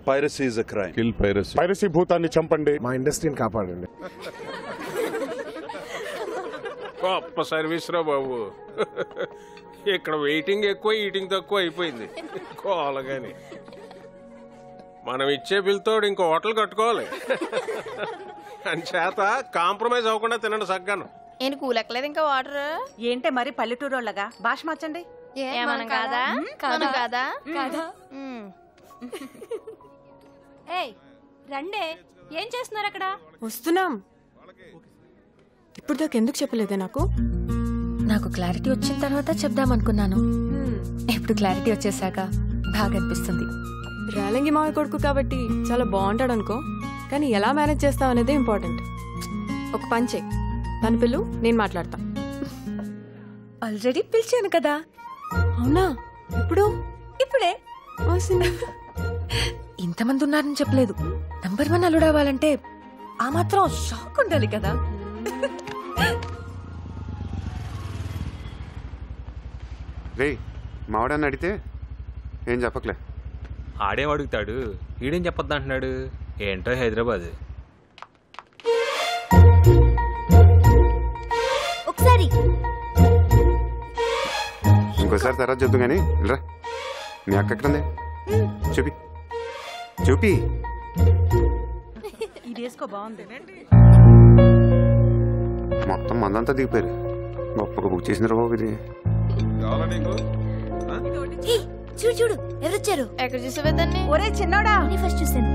Piracy is a crime. Kill piracy piracy భూతాన్ని చంపండి మా ఇండస్ట్రీని కాపాడండి గొప్ప సర్వీస్ రా బాబు ఇక్కడ వెయిటింగ్ ఎక్కువ ఈటింగ్ తక్కువ అయిపోయింది కోలగాని మనం ఇచ్చే బిల్తో ఇంకో హోటల్ కట్టుకోవాలి అని చేత కాంప్రమైజ్ అవ్వకుండా తినండి సగ్గాను నేను కూలెక్కలేదు ఇంకా వాటర్ ఏంటే మరి పల్లెటూరు వాళ్ళగా భాష మార్చండి ఏమనం కాదా మనం కాదా మ్మ్. ఏయ్ రండే ఏం చేస్తున్నారు అక్కడ వస్తున్నాం ఇప్పుడు దాకా ఎందుకు చెప్పలేదే నాకు నాకు క్లారిటీ వచ్చిన తర్వాత చెప్దాం అనుకున్నాను ఇప్పుడు క్లారిటీ వచ్చేసాక బాగా అనిపిస్తుంది రేలంగి మావి కొడుకు కాబట్టి చాలా బాగుంటాడు అనుకో కానీ ఎలా మేనేజ్ చేస్తావు అనేది ఇంపార్టెంట్ ఒక పంచే తన పిల్లు నేను మాట్లాడతా ఆల్రెడీ పిలిచాను కదా అవునా ఎప్పుడు ఇప్పుడే వస్తుంది ఇంతమంది ఉన్నారని చెప్పలేదు నంబర్ వన్ అల్లుడు అవ్వాలంటే ఆ మాత్రం షాక్ ఉండాలి కదా రే మావాడని అడిగితే ఏం చెప్పకలే ఆడేం అడుగుతాడు ఈడేం చెప్పొద్దు అంటున్నాడు ఏంటో హైదరాబాద్ ఒకసారి ఇంకోసారి తర్వాత చూద్దాం కానీ రా మీ అక్క ఎక్కడుంది చూపి చూపి ఇది వేసుకో బాగుంది మొత్తం మందంతా దిగిపోయారు గొప్పగా బుక్ చేసిన బాబు ఇది కావాలా నీకు ఏయ్, చూడు చూడు ఎవరొచ్చారు ఎక్కడ చూసావే దాన్ని ఒరే చిన్నోడా నేను ఫస్ట్ చూసాను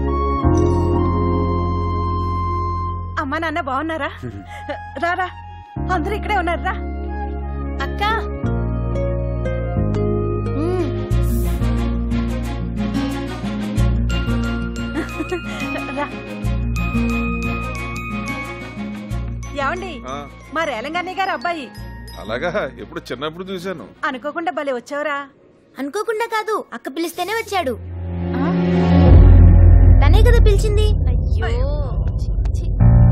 అమ్మా నాన్న బాగున్నారా రారా అందరూ ఇక్కడే ఉన్నారు రా అక్క మ్మ్. రా ఏమండి ఆ, మా రేలంగాన్ని గారు అబ్బాయి అలాగా ఎప్పుడు చిన్నప్పుడు చూశాను అనుకోకుండా భలే వచ్చావురా అనుకోకుండా కాదు అక్క పిలిస్తేనే వచ్చాడు తనే కదా పిలిచింది అయ్యో ఛీ, ఛీ.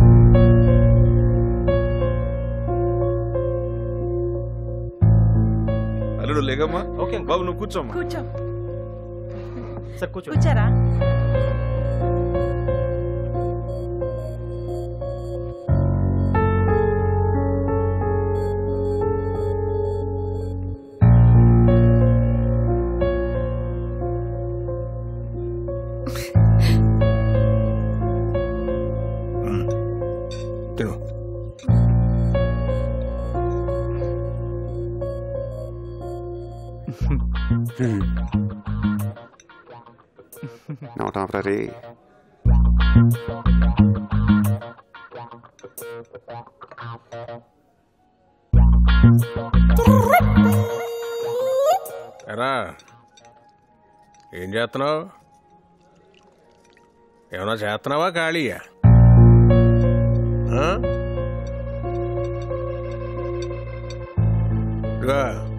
అల్లుడు లేగమ్మా ఓకే బాబు నువ్వు కూర్చోమ్మా కూర్చో సార్ కూర్చో కూర్చోరా తిను నవ్వటం రే ఎరా ఏం చేస్తున్నావు ఏమన్నా చేస్తున్నావా ఖాళీయా ఆ? ఇదిగో,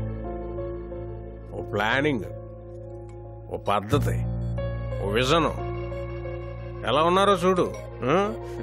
ఓ ప్లానింగ్ ఓ పద్ధతి ఓ విజను ఎలా ఉన్నారో చూడు ఆ?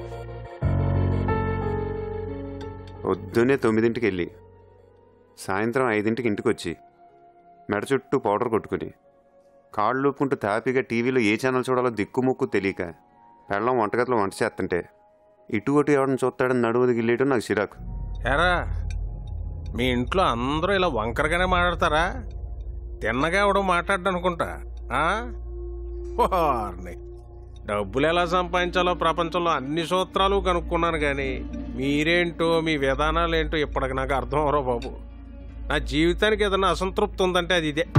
పొద్దున్నే తొమ్మిదింటికి వెళ్ళి సాయంత్రం ఐదింటికి ఇంటికి వచ్చి మెడ చుట్టూ పౌడర్ కొట్టుకుని కాళ్ళు లూపుకుంటూ తాపీగా టీవీలో ఏ ఛానల్ చూడాలో దిక్కుముక్కు తెలియక పెళ్ళం వంటగదిలో వంట చేస్తుంటే ఇటు అటు ఎవరిని చూస్తాడని నడువుది గిల్లేయడం నాకు చిరాకు ఎరా మీ ఇంట్లో అందరూ ఇలా వంకరగానే మాట్లాడతారా తిన్నగా ఎవడో మాట్లాడ్డు అనుకుంటా ఆ? వారిని డబ్బులు ఎలా సంపాదించాలో ప్రపంచంలో అన్ని సూత్రాలు కనుక్కున్నాను కానీ మీరేంటో మీ విధానాలు ఏంటో ఇప్పటికి నాకు అర్థం అవరో బాబు నా జీవితానికి ఏదైనా అసంతృప్తి ఉందంటే అది ఇదే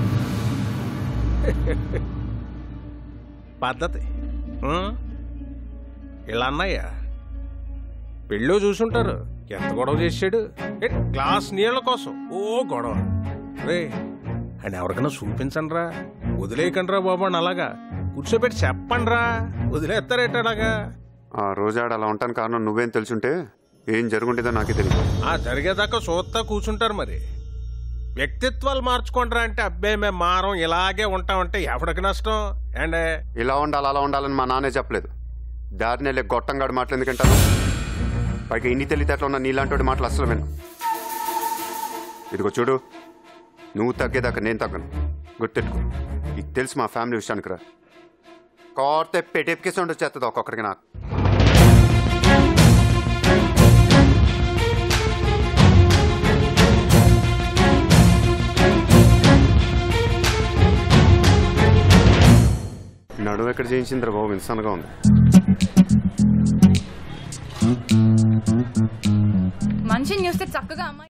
పద్ధతి ఆ? ఇలా అన్నయ్యా పెళ్ళో చూసుంటారు ఎంత గొడవ చేశాడు ఏ, గ్లాస్ నీళ్ళ కోసం ఓ గొడవ రే అని ఎవరికైనా చూపించండి రా వదిలేయకండి రా బాబు అని అలాగా కూర్చోబెట్టి చెప్పండి రా వదిలేస్తారేట అలాగా ఆ రోజు ఆడ అలా ఉంటాను కారణం నువ్వేం తెలుసుంటే ఏం జరుగుంటుందో నాకే తెలియదు ఆ జరిగేదాకా చూస్తా కూర్చుంటారు మరి వ్యక్తిత్వాలు మార్చుకుంటారా అంటే అబ్బాయి మేము మారం ఇలాగే ఉంటామంటే ఎవడికి నష్టం అండ్ ఇలా ఉండాలి అలా ఉండాలని మా నాన్నే చెప్పలేదు దారిని వెళ్ళే గొట్టంగాడు మాటలు ఎందుకంటారు పైగా ఇన్ని తెలివితేటలు ఉన్న నీలాంటి మాటలు అసలు విను ఇదిగో చూడు నువ్వు తగ్గేదాకా నేను తగ్గను గుర్తెట్టుకో ఇది తెలుసు మా ఫ్యామిలీ విషయానికి రా కోర్తే పెటేపికే సౌండ్ వచ్చేస్తుంది ఒక్కొక్కడికి నాకు నడువు ఎక్కడ చేయించిందిరా బాబు ఇన్సాన్గా ఉంది మనిషిని చూస్తే చక్కగా అమ్మాయి